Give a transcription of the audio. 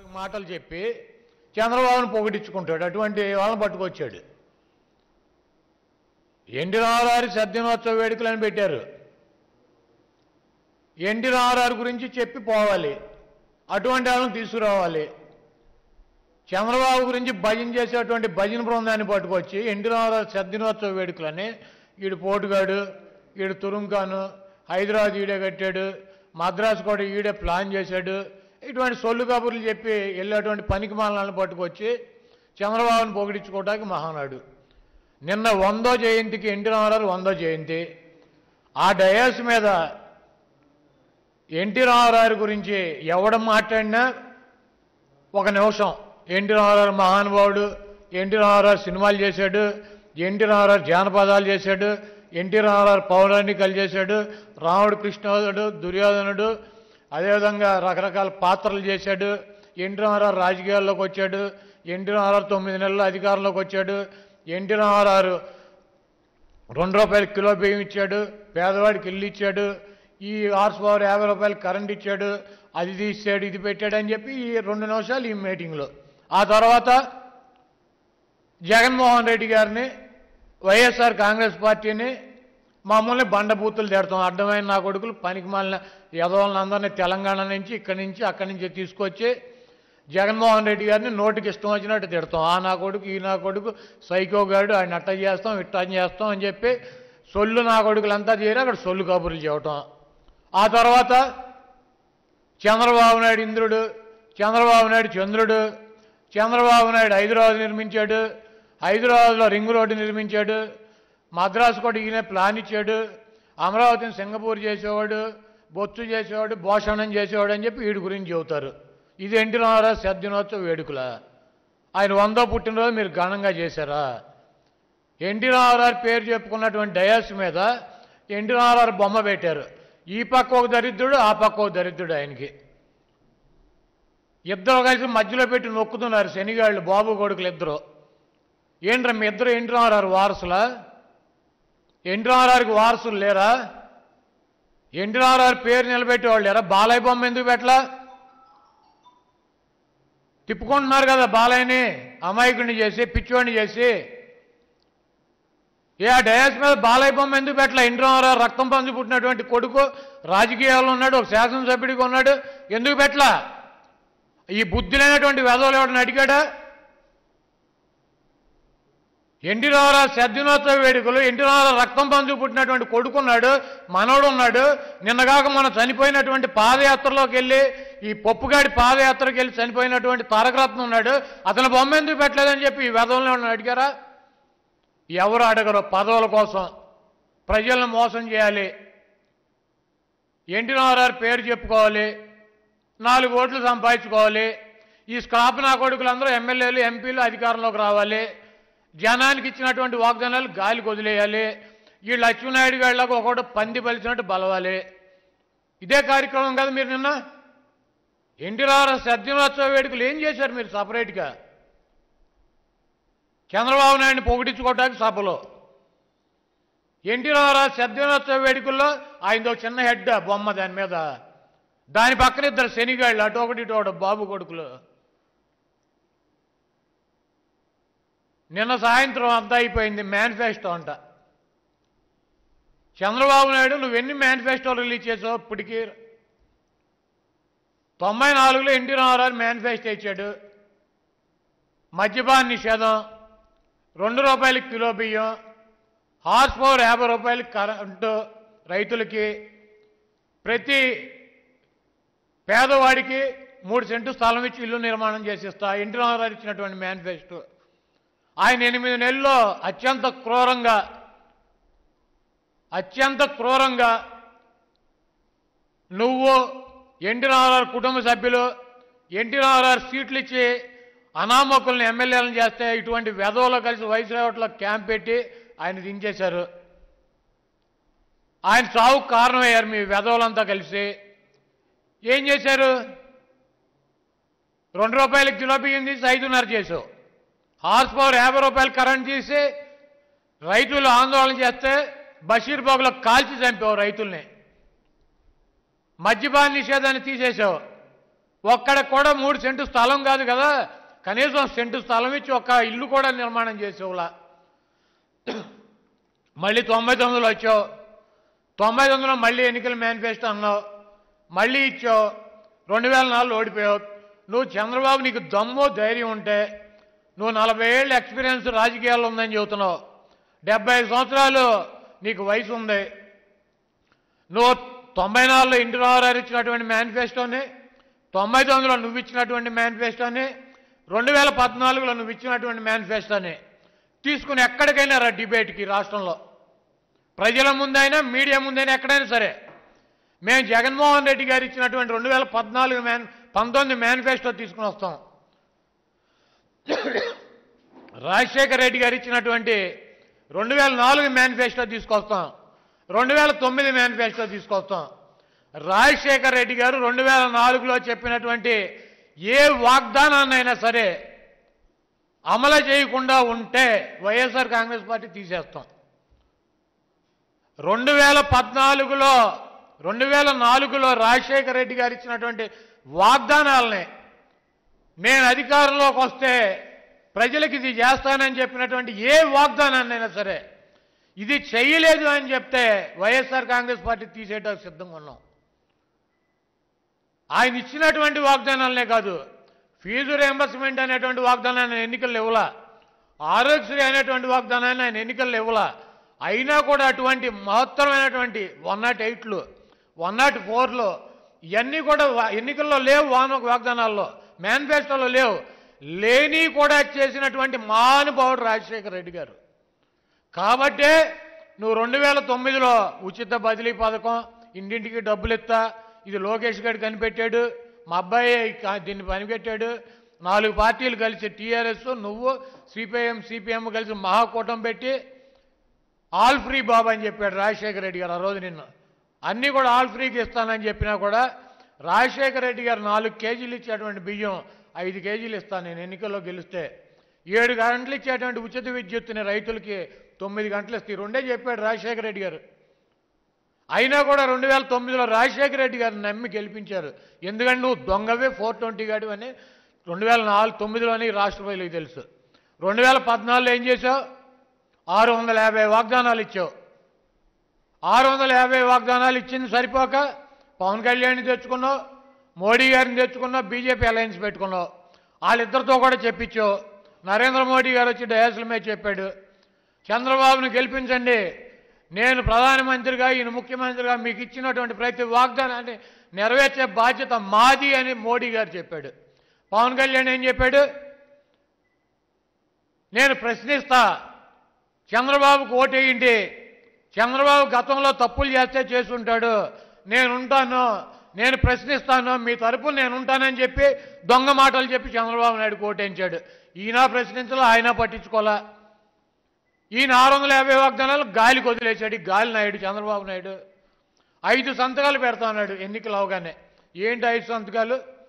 మాటలు చెప్పి చంద్రబాబును పొగిడించుకుంటాడు అటువంటి వాళ్ళని పట్టుకొచ్చాడు ఎన్టీ రామారావు సద్దినోత్సవ వేడుకలని పెట్టారు ఎన్టీ రామారావు గురించి చెప్పి పోవాలి అటువంటి వాళ్ళని తీసుకురావాలి చంద్రబాబు గురించి భజన చేసేటువంటి భజన బృందాన్ని పట్టుకొచ్చి ఎన్టీ రామారావు సద్దినోత్సవ వేడుకలని ఈడు పోటుగాడు ఈడు తురుంకాను హైదరాబాద్ ఈడే కట్టాడు మద్రాసు కూడా ఈడే ప్లాన్ చేశాడు ఇటువంటి సొల్లు కబుర్లు చెప్పి వెళ్ళేటువంటి పనికి మాలను పట్టుకొచ్చి చంద్రబాబును పొగిడించుకోవడానికి మహానాడు నిన్న వందో జయంతికి ఎన్టీ రామారావు వందో జయంతి ఆ డయాస్ మీద ఎన్టీ రామారావు గురించి ఎవడ మాట్లాడినా ఒక నిమిషం ఎన్టీ రామారావు మహానుభావుడు ఎన్టీ రామారావు సినిమాలు చేశాడు ఎన్టీ రామారావు జానపదాలు చేశాడు ఎన్టీ రామారావు పౌరాణికాలు చేశాడు రాముడు కృష్ణుడు దుర్యోధనుడు అదేవిధంగా రకరకాల పాత్రలు చేశాడు ఎన్టీ రామారావు రాజకీయాల్లోకి వచ్చాడు ఎన్టీ రామారావు తొమ్మిది నెలలు అధికారంలోకి వచ్చాడు ఎన్టీ రామారావు రెండు రూపాయలు కిలో బియ్యం ఇచ్చాడు పేదవాడికి ఇల్లు ఇచ్చాడు ఈ హార్స్ పవర్ యాభై రూపాయలు కరెంట్ ఇచ్చాడు అది తీసాడు ఇది పెట్టాడు అని చెప్పి ఈ రెండు నిమిషాలు ఈ మీటింగ్లో ఆ తర్వాత జగన్మోహన్ రెడ్డి గారిని వైఎస్ఆర్ కాంగ్రెస్ పార్టీని మమ్మల్ని బండబూతులు తిడతాం అడ్డమైన నా కొడుకులు పనికి మాలిన యదవులను అందరినీ తెలంగాణ నుంచి ఇక్కడి నుంచి అక్కడి నుంచి తీసుకొచ్చి జగన్మోహన్ రెడ్డి గారిని నోటికి ఇష్టం వచ్చినట్టు తిడతాం ఆ నా కొడుకు ఈ నా కొడుకు సైకో గాడు ఆయన అట్ట చేస్తాం ఇట్ట చేస్తాం అని చెప్పి సొల్లు నా కొడుకులంతా చేరి అక్కడ సొల్లు కబుర్లు చేయటం ఆ తర్వాత చంద్రబాబు నాయుడు ఇంద్రుడు చంద్రబాబు నాయుడు చంద్రుడు చంద్రబాబు నాయుడు హైదరాబాద్ నిర్మించాడు హైదరాబాద్లో రింగ్ రోడ్డు నిర్మించాడు మద్రాసు కూడా ఈయన ప్లాన్ ఇచ్చాడు అమరావతిని సింగపూర్ చేసేవాడు బొత్తు చేసేవాడు భోషణం చేసేవాడు అని చెప్పి వీడి గురించి చెబుతారు ఇది ఎన్టీ రామారావు సద్దినోత్సవ వేడుకల ఆయన వందో పుట్టినరోజు మీరు ఘనంగా చేశారా ఎన్టీ రామారావు పేరు చెప్పుకున్నటువంటి డయాస్ మీద ఎన్టీ రామారావు బొమ్మ పెట్టారు ఈ పక్క ఒక దరిద్రుడు ఆ పక్క ఒక దరిద్రుడు ఆయనకి ఇద్దరు కలిసి మధ్యలో పెట్టి నొక్కుతున్నారు శనిగాళ్ళు బాబు కొడుకులు ఇద్దరు ఏంట్రా మీ ఇద్దరు ఎన్టీ రామారావు వారసులా ఎన్టీ రామారావుకి వారసులు లేరా ఎన్టీ రామారావు పేరు నిలబెట్టేవాళ్ళు లేరా బాలయ్య బొమ్మ ఎందుకు పెట్టలా తిప్పుకుంటున్నారు కదా బాలయ్యని అమాయకుడిని చేసి పిచ్చివాడిని చేసి ఏ ఆ డయాస్ మీద బాలయ్య బొమ్మ ఎందుకు పెట్టలే ఎన్టీ రామారావు రక్తం పంచి పుట్టినటువంటి కొడుకు రాజకీయాల్లో ఉన్నాడు ఒక శాసనసభ్యుడిగా ఉన్నాడు ఎందుకు పెట్టలా ఈ బుద్ధి లేనటువంటి వెధవలు ఎవడని అడిగాడా ఎన్టీ రామారావు సద్దినోత్సవ వేడుకలు ఎన్టీ రామారావు రక్తం పంచు పుట్టినటువంటి కొడుకున్నాడు మనవడు ఉన్నాడు నిన్నగాక మనం చనిపోయినటువంటి పాదయాత్రలోకి వెళ్ళి ఈ పప్పుగాడి పాదయాత్రకి వెళ్ళి చనిపోయినటువంటి తారకరత్నం ఉన్నాడు అతని బొమ్మ ఎందుకు పెట్టలేదని చెప్పి ఈ వెధవలను అడిగారా ఎవరు అడగరు పదవుల కోసం ప్రజలను మోసం చేయాలి ఎన్టీ రామారావు పేరు చెప్పుకోవాలి నాలుగు ఓట్లు సంపాదించుకోవాలి ఈ స్క్రాప్ నా కొడుకులందరూ ఎమ్మెల్యేలు ఎంపీలు అధికారంలోకి రావాలి జనానికి ఇచ్చినటువంటి వాగ్దానాలు గాలికి వదిలేయాలి ఈ లక్ష్మీనాయుడు గాళ్ళకు ఒకటి పంది పలిచినట్టు బలవాలి ఇదే కార్యక్రమం కదా మీరు నిన్న ఎన్టీ రామారావు సద్దినోత్సవ వేడుకలు ఏం చేశారు మీరు సపరేట్గా చంద్రబాబు నాయుడిని పొగిడించుకోవడానికి సభలో ఎన్టీ రామారావు సద్దినోత్సవ వేడుకల్లో ఆయనతో చిన్న హెడ్ బొమ్మ దాని మీద దాని పక్కన ఇద్దరు శనిగాళ్ళు అటు ఒకటి ఇటు ఒకటి బాబు కొడుకులు నిన్న సాయంత్రం అంతా అయిపోయింది మేనిఫెస్టో అంట చంద్రబాబు నాయుడు నువ్వు ఎన్ని మేనిఫెస్టో రిలీజ్ చేసావు ఇప్పటికీ తొంభై నాలుగులో ఎన్టీ రామారావు మేనిఫెస్టో ఇచ్చాడు మద్యపాన నిషేధం రెండు రూపాయలకి కిలో బియ్యం హార్స్ పవర్ యాభై రూపాయలకి కరెంటు రైతులకి ప్రతి పేదవాడికి మూడు సెంటు స్థలం ఇచ్చి ఇల్లు నిర్మాణం చేసిస్తా ఎన్టీ రామారావు ఇచ్చినటువంటి మేనిఫెస్టో ఆయన ఎనిమిది నెలల్లో అత్యంత క్రూరంగా అత్యంత క్రూరంగా నువ్వు ఎన్టీ రామారావు కుటుంబ సభ్యులు ఎన్టీ రామారావు సీట్లు ఇచ్చి అనామకుల్ని ఎమ్మెల్యేలను చేస్తే ఇటువంటి వెధవలో కలిసి వయసు రేవట్లో క్యాంప్ పెట్టి ఆయన దించేశారు ఆయన చావుకు కారణమయ్యారు మీ వెధవలంతా కలిసి ఏం చేశారు రెండు రూపాయలకి కిలో బియ్యం తీసి ఐదున్నర చేసావు హార్స్ పవర్ యాభై రూపాయలు కరెంట్ తీసి రైతులు ఆందోళన చేస్తే బషీర్ బాగులో కాల్చి చంపావు రైతుల్ని మద్యపాన నిషేధాన్ని తీసేసావు ఒక్కడికి కూడా మూడు సెంటు స్థలం కాదు కదా కనీసం సెంటు స్థలం ఇచ్చి ఒక ఇల్లు కూడా నిర్మాణం చేసేవులా మళ్ళీ తొంభై తొమ్మిదిలో వచ్చావు తొంభై తొమ్మిదిలో మళ్ళీ ఎన్నికల మేనిఫెస్టో అన్నావు మళ్ళీ ఇచ్చావు రెండు వేల నాలుగులో ఓడిపోయావు నువ్వు చంద్రబాబు నీకు దమ్ము ధైర్యం ఉంటే నువ్వు నలభై ఏళ్ళ ఎక్స్పీరియన్స్ రాజకీయాల్లో ఉందని చెబుతున్నావు డెబ్బై ఐదు సంవత్సరాలు నీకు వయసు ఉంది నువ్వు తొంభై నాలుగులో ఇంటి రామారావు ఇచ్చినటువంటి మేనిఫెస్టోని తొంభై తొమ్మిదిలో నువ్వు ఇచ్చినటువంటి మేనిఫెస్టోని రెండు వేల పద్నాలుగులో నువ్వు ఇచ్చినటువంటి మేనిఫెస్టోని తీసుకుని ఎక్కడికైనా రా డిబేట్కి రాష్ట్రంలో ప్రజల ముందైనా మీడియా ముందైనా ఎక్కడైనా సరే మేము జగన్మోహన్ రెడ్డి గారు ఇచ్చినటువంటి రెండు వేల పద్నాలుగు మేన్ పంతొమ్మిది మేనిఫెస్టో తీసుకుని వస్తాం రాజశేఖర రెడ్డి గారు ఇచ్చినటువంటి రెండు వేల నాలుగు మేనిఫెస్టో తీసుకొస్తాం రెండు వేల తొమ్మిది మేనిఫెస్టో తీసుకొస్తాం రాజశేఖర రెడ్డి గారు రెండు వేల నాలుగులో చెప్పినటువంటి ఏ వాగ్దానాన్నైనా సరే అమలు చేయకుండా ఉంటే వైఎస్ఆర్ కాంగ్రెస్ పార్టీ తీసేస్తాం రెండు వేల పద్నాలుగులో రెండు వేల నాలుగులో రాజశేఖర రెడ్డి గారు ఇచ్చినటువంటి వాగ్దానాలని నేను అధికారంలోకి వస్తే ప్రజలకు ఇది చేస్తానని చెప్పినటువంటి ఏ వాగ్దానాన్నైనా సరే ఇది చేయలేదు అని చెప్తే వైఎస్ఆర్ కాంగ్రెస్ పార్టీ తీసేయడానికి సిద్ధంగా ఉన్నాం ఆయన ఇచ్చినటువంటి వాగ్దానాలనే కాదు ఫీజు రియంబర్స్మెంట్ అనేటువంటి వాగ్దానాన్ని ఆయన ఎన్నికల్లో ఇవ్వలా ఆరోగ్యశ్రీ అనేటువంటి వాగ్దానాన్ని ఆయన ఎన్నికల్లో ఇవ్వలా అయినా కూడా అటువంటి మహత్తరమైనటువంటి వన్ నాట్ ఎయిట్లు వన్ నాట్ ఫోర్లో ఇవన్నీ కూడా వా- ఎన్నికల్లో లేవు వాన వాగ్దానాల్లో మేనిఫెస్టోలో లేవు లేని కూడా చేసినటువంటి మహానుభావుడు రాజశేఖర రెడ్డి గారు కాబట్టే నువ్వు రెండు వేల తొమ్మిదిలో ఉచిత బదిలీ పథకం ఇంటింటికి డబ్బులు ఇస్తా ఇది లోకేష్ గారు కనిపెట్టాడు మా అబ్బాయి కా- దీన్ని పనిపెట్టాడు నాలుగు పార్టీలు కలిసి టీఆర్ఎస్ నువ్వు సిపిఐఎం సిపిఎం కలిసి మహాకూటం పెట్టి ఆల్ ఫ్రీ బాబు అని చెప్పాడు రాజశేఖర రెడ్డి గారు ఆ రోజు నిన్న అన్నీ కూడా ఆల్ ఫ్రీకి ఇస్తానని చెప్పినా కూడా రాజశేఖర రెడ్డి గారు నాలుగు కేజీలు ఇచ్చేటువంటి బియ్యం ఐదు కేజీలు ఇస్తాను నేను ఎన్నికల్లో గెలిస్తే ఏడు గంటలు ఇచ్చేటువంటి ఉచిత విద్యుత్తుని రైతులకి తొమ్మిది గంటలు ఇస్తే ఈ రెండే చెప్పాడు రాజశేఖర రెడ్డి గారు అయినా కూడా రెండు వేల తొమ్మిదిలో రాజశేఖర రెడ్డి గారిని నమ్మి గెలిపించారు ఎందుకంటే నువ్వు దొంగవే ఫోర్ ట్వంటీ గాడు అని రెండు వేల నాలుగు తొమ్మిదిలోని రాష్ట్ర ప్రజలకు తెలుసు రెండు వేల పద్నాలుగులో ఏం చేసావు ఆరు వందల యాభై వాగ్దానాలు ఇచ్చావు ఆరు వందల యాభై వాగ్దానాలు ఇచ్చింది సరిపోక పవన్ కళ్యాణ్ని తెచ్చుకున్నావు మోడీ గారిని తెచ్చుకున్నావు బీజేపీ అలయన్స్ పెట్టుకున్నావు వాళ్ళిద్దరితో కూడా చెప్పించావు నరేంద్ర మోడీ గారు వచ్చి డయాసుల మీద చెప్పాడు చంద్రబాబును గెలిపించండి నేను ప్రధానమంత్రిగా ఈయన ముఖ్యమంత్రిగా మీకు ఇచ్చినటువంటి ప్రతి వాగ్దానాన్ని నెరవేర్చే బాధ్యత మాది అని మోడీ గారు చెప్పాడు పవన్ కళ్యాణ్ ఏం చెప్పాడు నేను ప్రశ్నిస్తా చంద్రబాబుకు ఓటేయండి చంద్రబాబు గతంలో తప్పులు చేస్తే చేసి ఉంటాడు నేను ఉంటాను నేను ప్రశ్నిస్తాను మీ తరపున నేను ఉంటానని చెప్పి దొంగ మాటలు చెప్పి చంద్రబాబు నాయుడు ఓటేయించాడు ఈయన ప్రశ్నించాలో ఆయన పట్టించుకోలే ఈయన ఆరు వందల యాభై వాగ్దానాలు గాలికి వదిలేశాడు ఈ గాలి నాయుడు చంద్రబాబు నాయుడు ఐదు సంతకాలు పెడతా అన్నాడు ఎన్నికలు అవగానే ఏంటి ఐదు సంతకాలు